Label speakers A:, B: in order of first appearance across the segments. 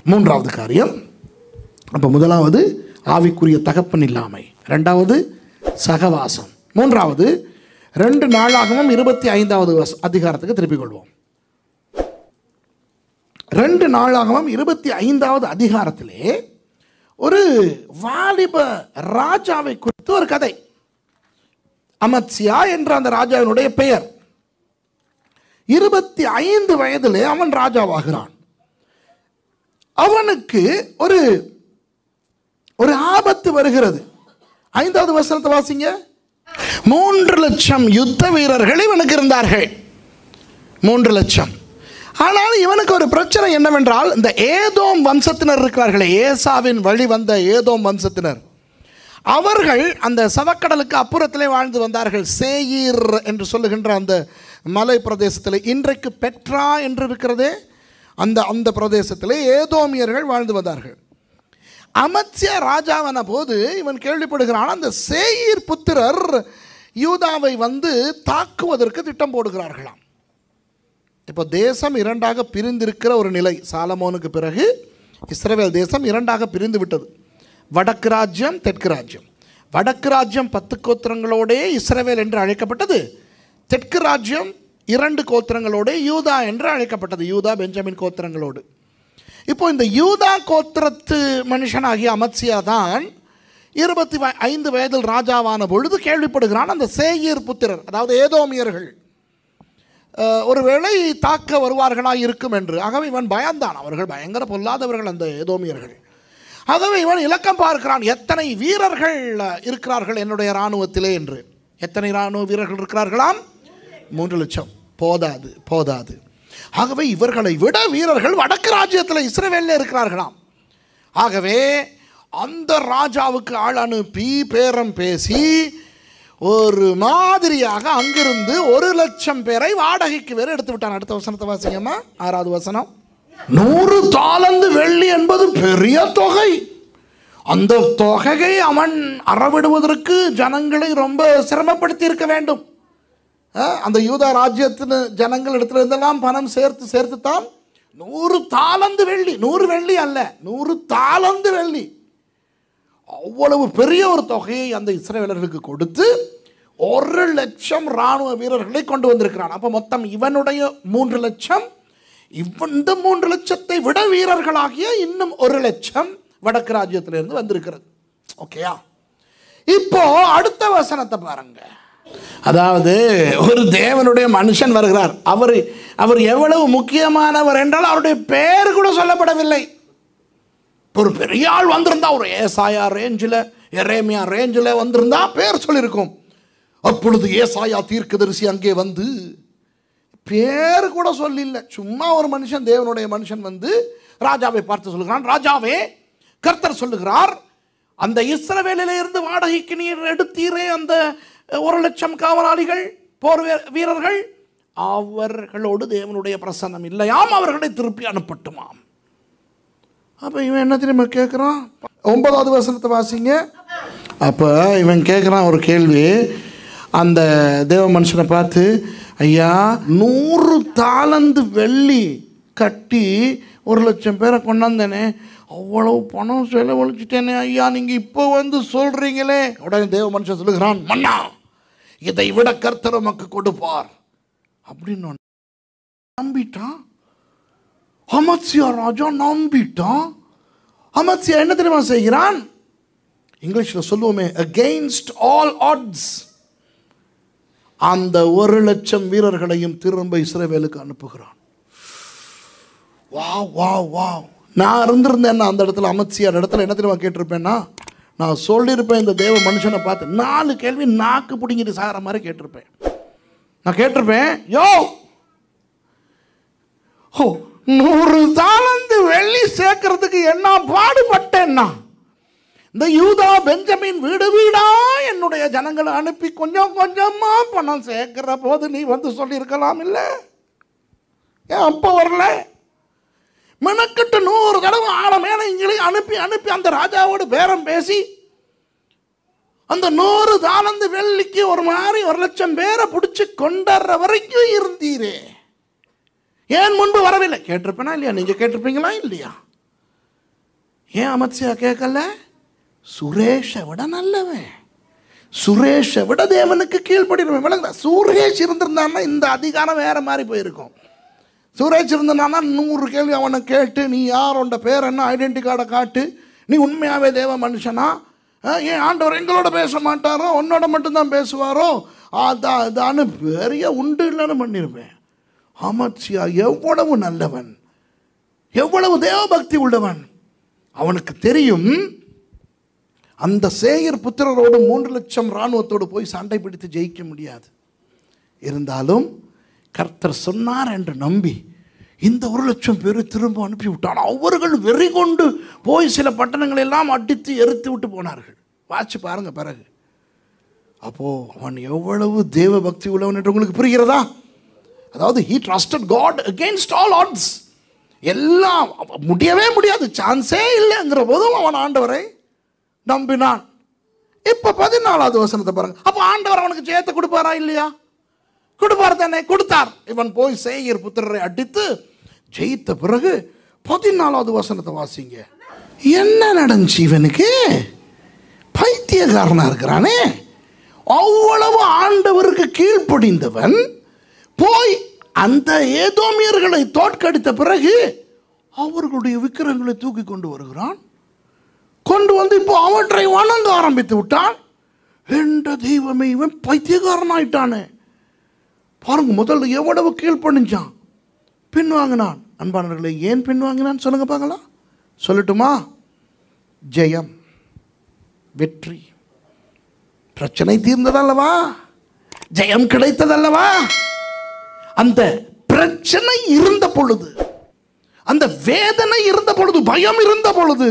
A: மூன்றாவது காரியம் அப்போ முதலாவது ஆவிக்குரிய தகப்பன் இல்லாமை ரெண்டாவது சகவாசம் மூன்றாவது ரெண்டு நாளாகவும் இருபத்தி ஐந்தாவது வச- அதிகாரத்துக்கு திருப்பிக் கொள்வோம் ரெண்டு நாளாகவும் இருபத்தி ஐந்தாவது அதிகாரத்திலே ஒரு வாலிப ராஜாவை குறித்து ஒரு கதை அமத்சியா என்ற அந்த ராஜாவினுடைய பெயர் இருபத்தி ஐந்து வயதிலே அவன் ராஜாவாகிறான் அவனுக்கு ஒரு ஒரு ஆபத்து வருகிறது ஐந்தாவது வசனத்தை வாசிங்க மூன்று லட்சம் யுத்த வீரர்கள் இவனுக்கு இருந்தார்கள் மூன்று லட்சம் ஆனால் இவனுக்கு ஒரு பிரச்சனை என்னவென்றால் இந்த ஏதோம் வம்சத்தினர் இருக்கிறார்களே ஏசாவின் வழி வந்த ஏதோம் வம்சத்தினர் அவர்கள் அந்த சவக்கடலுக்கு அப்புறத்திலே வாழ்ந்து வந்தார்கள் சேயீர் என்று சொல்லுகின்ற அந்த மலை பிரதேசத்தில் இன்றைக்கு பெட்ரா என்று இருக்கிறதே அந்த அந்த பிரதேசத்தில் ஏதோமியர்கள் வாழ்ந்து வந்தார்கள் அமத்சிய ராஜாவான போது இவன் கேள்விப்படுகிறான் அந்த சேயீர் புத்திரர் யூதாவை வந்து தாக்குவதற்கு திட்டம் போடுகிறார்களாம் இப்போ தேசம் இரண்டாக பிரிந்திருக்கிற ஒரு நிலை சாலமோனுக்கு பிறகு இஸ்ரவேல் தேசம் இரண்டாக பிரிந்து விட்டது வடக்கு ராஜ்யம் தெற்கு ராஜ்யம் வடக்கு ராஜ்யம் பத்து கோத்திரங்களோடே இஸ்ரவேல் என்று அழைக்கப்பட்டது தெற்கு ராஜ்யம் இரண்டு கோத்திரங்களோடே யூதா என்று அழைக்கப்பட்டது யூதா பெஞ்சமின் கோத்திரங்களோடு இப்போ இந்த யூதா கோத்திரத்து மனுஷனாகிய அமத்சியா தான் இருபத்தி வ- ஐந்து வயதில் ராஜாவான பொழுது கேள்விப்படுகிறான் அந்த சேயீர் புத்திரர் அதாவது ஏதோமியர்கள் அஹ், ஒருவேளை தாக்க வருவார்களாக இருக்கும் என்று ஆகவே இவன் பயந்தான் அவர்கள் பயங்கர பொல்லாதவர்கள் அந்த ஏதோமியர்கள் ஆகவே இவன் இலக்கம் பார்க்கிறான் எத்தனை வீரர்கள் அஹ், இருக்கிறார்கள் என்னுடைய இராணுவத்திலே என்று எத்தனை இராணுவ வீரர்கள் இருக்கிறார்களாம் மூன்று லட்சம் போதாது போதாது ஆகவே இவர்களை விட வீரர்கள் வடக்கு ராஜ்யத்தில் இஸ்ரவேலில் இருக்கிறார்களாம் ஆகவே அந்த ராஜாவுக்கு ஆள் அனுப்பி பேரம் பேசி ஒரு மாதிரியாக அங்கிருந்து ஒரு லட்சம் பேரை வாடகைக்கு வேற எடுத்து விட்டான் அடுத்த வசனத்தை வாசிங்கம்மா ஆறாவது வசனம் நூறு தாளந்து வெள்ளி என்பது பெரிய தொகை அந்த தொகையை அவன் அறவிடுவதற்கு ஜனங்களை ரொம்ப சிரமப்படுத்தி இருக்க வேண்டும் அஹ், அந்த யூதா ராஜ்யத்தின் ஜனங்கள் இடத்துல இருந்தெல்லாம் பணம் சேர்த்து சேர்த்து தான் நூறு தாளந்து வெள்ளி நூறு வெள்ளி அல்ல நூறு தாளந்து வெள்ளி அவ்வளவு பெரிய ஒரு தொகையை அந்த இஸ்ரவேலர்களுக்கு கொடுத்து ஒரு லட்சம் இராணுவ வீரர்களை கொண்டு வந்திருக்கிறான் அப்போ மொத்தம் இவனுடைய மூன்று லட்சம் இவன் இந்த மூன்று லட்சத்தை விட வீரர்களாகிய இன்னும் ஒரு லட்சம் வடக்கு ராஜ்யத்திலிருந்து வந்திருக்கிறது ஓகேயா இப்போ அடுத்த வசனத்தை பாருங்க அதாவது ஒரு தேவனுடைய மனுஷன் வருகிறார் அவர் அவர் எவ்வளவு முக்கியமானவர் என்றால் அவருடைய பெயர் கூட சொல்லப்படவில்லை ஒரு பெரிய ஆள் வந்திருந்தா ஒரு ஏசாயா ரேஞ்சில் எரேமியா ரேஞ்சில் வந்திருந்தா பேர் சொல்லியிருக்கும் அப்பொழுது ஏசாயா தீர்க்கதரிசி அங்கே வந்து பேர் கூட சொல்லில்ல சும்மா ஒரு மனுஷன் தேவனுடைய மனுஷன் வந்து ராஜாவை பார்த்து சொல்லுகிறான் ராஜாவே கர்த்தர் சொல்லுகிறார் அந்த இஸ்ரவேலிலே இருந்து வாடகைக்கு நீர் எடுத்தீரே அந்த ஒரு லட்சம் காவலாளிகள் போர் வீர- வீரர்கள் அவர்களோடு தேவனுடைய பிரசன்னம் இல்லையாம் அவர்களை திருப்பி அனுப்பட்டுமாம் அப்போ இவன் என்ன தெரியுமா கேட்குறான் ஒன்பதாவது வசனத்தை வாசிங்க அப்போ இவன் கேட்குறான் ஒரு கேள்வி அந்த தேவ மனுஷனை பார்த்து ஐயா நூறு தாளந்து வெள்ளி கட்டி ஒரு லட்சம் பேரை கொண்டாந்தேனே அவ்வளவு பணம் செலவழிச்சிட்டேனே ஐயா நீங்கள் இப்போ வந்து சொல்கிறீங்களே உடனே தேவ மனுஷன் சொல்லுகிறான் மன்னா இதை விட கர்த்தர் உமக்கு கொடுப்பார் அப்படின்னு நம்பிட்டான் அமத்சியா ராஜா நம்பிட்டான் அமத்சியா என்ன தெரியுமா செய்கிறான் இங்கிலீஷில் சொல்லுவோமே அகெயின்ஸ்ட் ஆல் ஆட்ஸ் அந்த ஒரு லட்சம் வீரர்களையும் திரும்ப இஸ்ரவேலுக்கு அனுப்புகிறான் வா வா வா நான் இருந்திருந்தேன்னா அந்த இடத்துல அமத்சியா இடத்துல என்ன தெரியுமா கேட்டிருப்பேன்னா நான் சொல்லியிருப்பேன் இந்த தேவ மனுஷனை பார்த்து நாலு கேள்வி நாக்கு பிடிங்கிட்டு சாகிற மாதிரி கேட்டிருப்பேன் நான் கேட்டிருப்பேன் யோ ஓ நூறு தாளந்து வெள்ளி சேர்க்கறதுக்கு என்ன பாடுபட்டேன்னா இந்த யூதா பெஞ்சமின் வீடு வீடா என்னுடைய ஜனங்களை அனுப்பி கொஞ்சம் கொஞ்சமா பணம் சேர்க்கிற போது நீ வந்து சொல்லியிருக்கலாம் இல்லை ஏன் அப்போ வரல மெனக்கிட்டு நூறு தடவை ஆள மேலே இங்கேயும் அனுப்பி அனுப்பி அந்த ராஜாவோடு பேரம் பேசி அந்த நூறு தாளந்து வெள்ளிக்கு ஒரு மாதிரி ஒரு லட்சம் பேரை பிடிச்சி கொண்டாடுற வரைக்கும் இருந்தீரே ஏன் முன்பு வரவில்லை கேட்டிருப்பேனா இல்லையா நீங்கள் கேட்டிருப்பீங்களா இல்லையா ஏன் அமத்சியா கேட்கல சுரேஷை விட நல்லவன் சுரேஷை விட தேவனுக்கு கீழ்ப்படிடுவேன் விளங்குதா சுரேஷ் இருந்திருந்தான்னா இந்த அதிகாரம் வேற மாதிரி போயிருக்கும் சுரேஷ் இருந்தானா நூறு கேள்வி அவனை கேட்டு நீ யார் உண்ட பேர் என்ன ஐடென்டி கார்டை காட்டு நீ உண்மையாவே தேவ மனுஷனா அஹ், ஏன் ஆண்டவர் எங்களோட பேச மாட்டாரோ உன்னோட மட்டும்தான் பேசுவாரோ அதான் அதான்னு பெரிய உண்டு இல்லைன்னு பண்ணியிருப்பேன் அமர்ச்சியா எவ்வளவு நல்லவன் எவ்வளவு தேவபக்தி உள்ளவன் அவனுக்கு தெரியும் அந்த சேயர் புத்திரரோடு மூன்று லட்சம் இராணுவத்தோடு போய் சண்டை பிடித்து ஜெயிக்க முடியாது இருந்தாலும் கர்த்தர் சொன்னார் என்று நம்பி இந்த ஒரு லட்சம் பேர் திரும்ப அனுப்பி விட்டான் அவர்கள் வெறி கொண்டு போய் சில பட்டணங்களை எல்லாம் அடித்து எரித்து விட்டு போனார்கள் வாட்சி பாருங்க பிறகு அப்போ அவன் எவ்வளவு தேவ பக்தி உள்ளவன் என்று உங்களுக்கு புரிகிறதா அதாவது he trusted God against all odds எல்லாம் முடியவே முடியாது சான்ஸே இல்லைங்கிற போதும் அவன் ஆண்டவரை நம்பினான் இப்ப பதினாலாவது வசனத்தை பாருங்க அப்ப ஆண்டவர் அவனுக்கு ஜெயத்தை கொடுப்பாரா இல்லையா கொடுப்பார் தானே கொடுத்தார் இவன் போய் சேயர் புத்திரரை அடித்து ஜெயித்த பிறகு பதினாலாவது வசனத்தை வாசிங்க என்ன நடந்துச்சு இவனுக்கு பைத்தியக்காரனா இருக்கிறானே அவ்வளவு ஆண்டவருக்கு கீழ்ப்படிந்தவன் போய் அந்த ஏதோமியர்களை தோற்கடித்த பிறகு அவர்களுடைய விக்கிரங்களை தூக்கி கொண்டு வருகிறான் கொண்டு வந்து இப்போ அவற்றை வணங்க ஆரம்பித்து விட்டான் என்ற தெய்வமே இவன் பைத்தியக்காரனாயிட்டானே பாருங்க முதல்ல எவ்வளவு கீழ்ப்பணிஞ்சான் பின்வாங்கினான் அன்பானவர்களை ஏன் பின்வாங்கினான் சொல்லுங்க பார்க்கலாம் சொல்லட்டுமா ஜெயம் வெற்றி பிரச்சனை தீர்ந்ததல்லவா ஜெயம் கிடைத்ததல்லவா அந்த பிரச்சனை இருந்த பொழுது அந்த வேதனை இருந்த பொழுது பயம் இருந்த பொழுது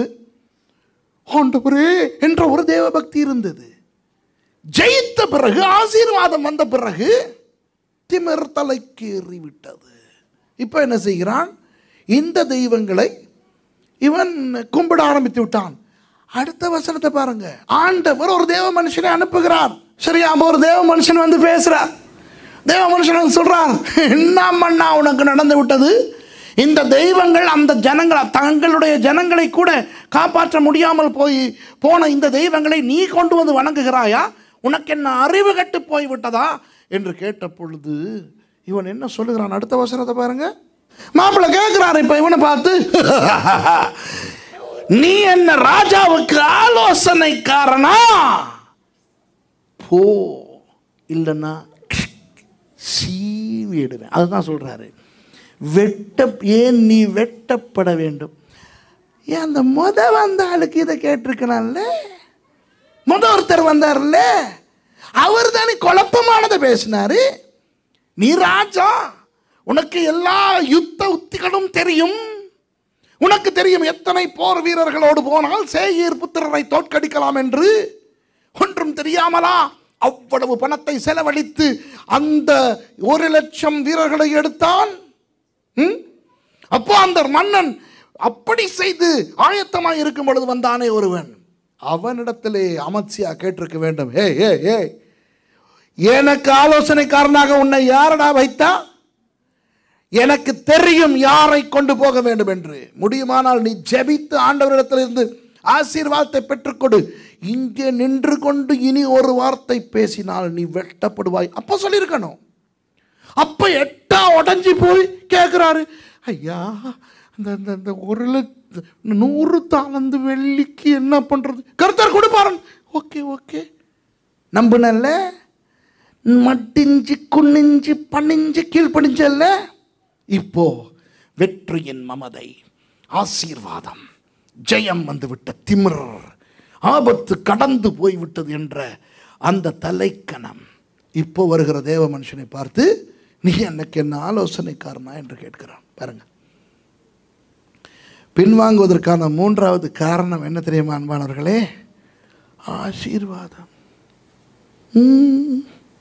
A: ஆண்டவரே என்ற ஒரு தேவபக்தி இருந்தது ஜெயித்த பிறகு ஆசீர்வாதம் வந்த பிறகு திமிர் தலைக்கேறி விட்டது இப்போ என்ன செய்கிறான் இந்த தெய்வங்களை இவன் கும்பிட ஆரம்பித்து விட்டான் அடுத்த வசனத்தை பாருங்க ஆண்டவர் ஒரு தேவ மனுஷனை அனுப்புகிறார் சரியா அப்ப ஒரு தேவ மனுஷன் வந்து பேசுறார் தேவ மனுஷன் வந்து சொல்றார் என்ன மண்ணா உனக்கு நடந்து விட்டது இந்த தெய்வங்கள் அந்த ஜனங்களை தங்களுடைய ஜனங்களை கூட காப்பாற்ற முடியாமல் போய் போன இந்த தெய்வங்களை நீ கொண்டு வந்து வணங்குகிறாயா உனக்கு என்ன அறிவு கட்டு போய் விட்டதா என்று கேட்ட பொழுது இவன் என்ன சொல்லுகிறான் அடுத்த வசனத்தை பாருங்க மாப்பிள்ளை கேட்கிறாரு இப்ப இவனை பார்த்து நீ என்ன ராஜாவுக்கு ஆலோசனைக்காரனா போ இல்லைன்னா சீவிடுவேன் அதுதான் சொல்றாரு வெட்ட ஏன் நீ வெட்டப்பட வேண்டும் ஏன் அந்த முத வந்த ஆளுக்கு இதை கேட்டிருக்கலாம்ல முத ஒருத்தர் வந்தார்ல அவர் தானே குழப்பமானதை பேசினாரு நீ ராஜா உனக்கு எல்லா யுத்த உத்திகளும் தெரியும் உனக்கு தெரியும் எத்தனை போர் வீரர்களோடு போனால் சேயீர் புத்திரரை தோற்கடிக்கலாம் என்று ஒன்றும் தெரியாமலா அவ்வளவு பணத்தை செலவழித்து அந்த ஒரு லட்சம் வீரர்களை எடுத்தான் ம்? அப்போ அந்த மன்னன் அப்படி செய்து ஆயத்தமாய் இருக்கும் பொழுது வந்தானே ஒருவன் அவனிடத்திலே அமத்சியா கேட்டிருக்க வேண்டும் ஏ ஏ ஏ எனக்கு ஆலோசனைக்காரனாக உன்னை யாரடா வைத்தா எனக்கு தெரியும் யாரை கொண்டு போக வேண்டும் என்று முடியுமானால் நீ ஜெபித்து ஆண்டவரிடத்திலிருந்து ஆசீர்வாதத்தை பெற்றுக்கொடு இங்கே நின்று கொண்டு இனி ஒரு வார்த்தை பேசினால் நீ வெட்டப்படுவாய் அப்போ சொல்லியிருக்கணும் அப்ப எட்டா உடஞ்சி போய் கேட்குறாரு ஐயா அந்த அந்த அந்த ஒரு லட்ச நூறு தாளந்து வெள்ளிக்கு என்ன பண்றது கருத்தர் கொடுப்பாரன் ஓகே ஓகே நம்புனல்ல மட்டிஞ்சு குனிஞ்சு பணிஞ்சு கீழ்ப்படிஞ்சல்ல இப்போ வெற்றியின் மமதை ஆசீர்வாதம் ஜெயம் வந்துவிட்ட திமிர் ஆபத்து கடந்து போய்விட்டது என்ற அந்த தலைக்கணம் இப்போ வருகிற தேவ மனுஷனை பார்த்து நீ எனக்கு என்ன ஆலோசனைக்காரனா என்று கேட்கிறான் பாருங்க பின்வாங்குவதற்கான மூன்றாவது காரணம் என்ன தெரியுமா அன்பானவர்களே ஆசீர்வாதம் ம்.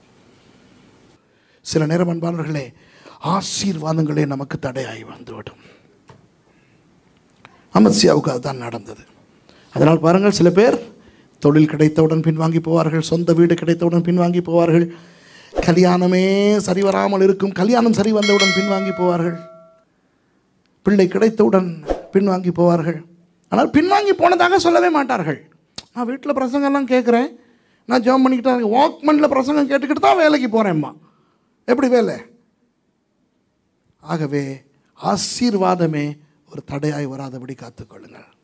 A: சில நேரம் அன்பானவர்களே ஆசீர்வாதங்களே நமக்கு தடையாகி வந்துவிடும் அமத்சியாவுக்கு அதுதான் நடந்தது அதனால் பாருங்கள் சில பேர் தொழில் கிடைத்தவுடன் பின்வாங்கி போவார்கள் சொந்த வீடு கிடைத்தவுடன் பின்வாங்கி போவார்கள் கல்யாணமே சரி வராமல் இருக்கும் கல்யாணம் சரி வந்தவுடன் பின்வாங்கி போவார்கள் பிள்ளை கிடைத்தவுடன் பின்வாங்கி போவார்கள் ஆனால் பின்வாங்கி போனதாக சொல்லவே மாட்டார்கள் நான் வீட்டில் பிரசங்கம்லாம் கேட்குறேன் நான் ஜெபம் பண்ணிக்கிட்டு இருக்கேன் வாக்மனில் பிரசங்கம் கேட்டுக்கிட்டு தான் வேலைக்கு போகிறேம்மா எப்படி வேலை ஆகவே ஆசீர்வாதமே ஒரு தடையாய் வராதபடி காத்துக்கொள்ளுங்கள்